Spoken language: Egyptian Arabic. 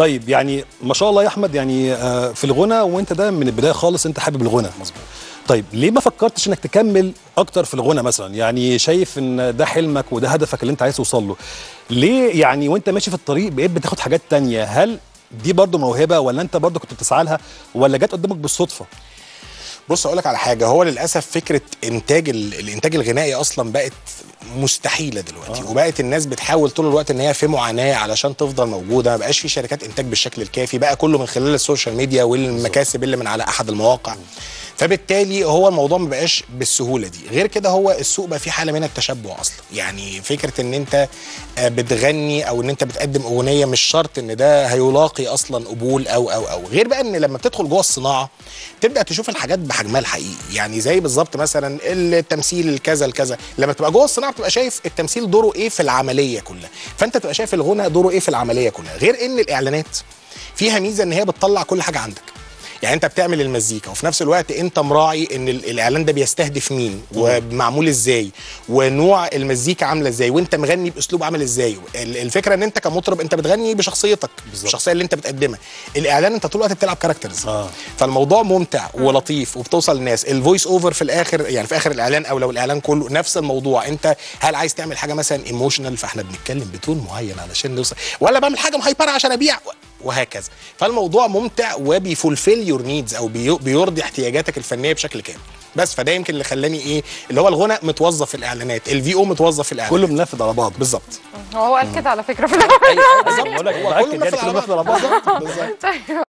طيب يعني ما شاء الله يا احمد يعني آه، في الغنى وانت ده من البدايه خالص انت حابب الغنى مظبوط طيب ليه ما فكرتش انك تكمل اكتر في الغنى مثلا يعني شايف ان ده حلمك وده هدفك اللي انت عايز توصل له ليه يعني وانت ماشي في الطريق بقيت بتاخد حاجات تانية هل دي برضو موهبه ولا انت برضو كنت بتسعى لها ولا جت قدامك بالصدفه بص اقول لك على حاجه هو للاسف فكره انتاج ال- الانتاج الغنائي اصلا بقت مستحيله دلوقتي آه. وبقت الناس بتحاول طول الوقت ان هي في معاناه علشان تفضل موجوده ما بقاش في شركات انتاج بالشكل الكافي بقى كله من خلال السوشيال ميديا والمكاسب اللي من على احد المواقع فبالتالي هو الموضوع ما بقاش بالسهوله دي غير كده هو السوق بقى فيه حاله من التشبع اصلا يعني فكره ان انت آه، بتغني او ان انت بتقدم اغنيه مش شرط ان ده هيلاقي اصلا قبول او او او غير بقى ان لما بتدخل جوه الصناعه تبدا تشوف الحاجات بحجمها الحقيقي يعني زي بالظبط مثلا التمثيل الكذا الكذا لما تبقى جوه الصناعه بتبقى شايف التمثيل دوره ايه في العمليه كلها فانت تبقى شايف الغنى دوره ايه في العمليه كلها غير ان الاعلانات فيها ميزه ان هي بتطلع كل حاجه عندك يعني انت بتعمل المزيكا وفي نفس الوقت انت مراعي ان ال- الاعلان ده بيستهدف مين ومعمول ازاي ونوع المزيكا عامله ازاي وانت مغني باسلوب عامل ازاي ال- الفكره ان انت كمطرب انت بتغني بشخصيتك الشخصيه اللي انت بتقدمها الاعلان انت طول الوقت بتلعب كاركترز آه. فالموضوع ممتع ولطيف وبتوصل للناس الفويس اوفر في الاخر يعني في اخر الاعلان او لو الاعلان كله نفس الموضوع انت هل عايز تعمل حاجه مثلا ايموشنال فاحنا بنتكلم بتون معين علشان نوصل ولا بعمل حاجه مهيبره عشان ابيع وهكذا فالموضوع ممتع وبيفولفيل يور نيدز او بي- بيرضي احتياجاتك الفنيه بشكل كامل بس فده يمكن اللي خلاني ايه اللي هو الغنى متوظف في الاعلانات الفي او متوظف في الاعلانات كله منفذ على بعض بالظبط هو قال كده على فكره في الاول بقول لك هو باكد كله يعني منفذ كله على منفذ على بعض بعض بالظبط بالظبط طيب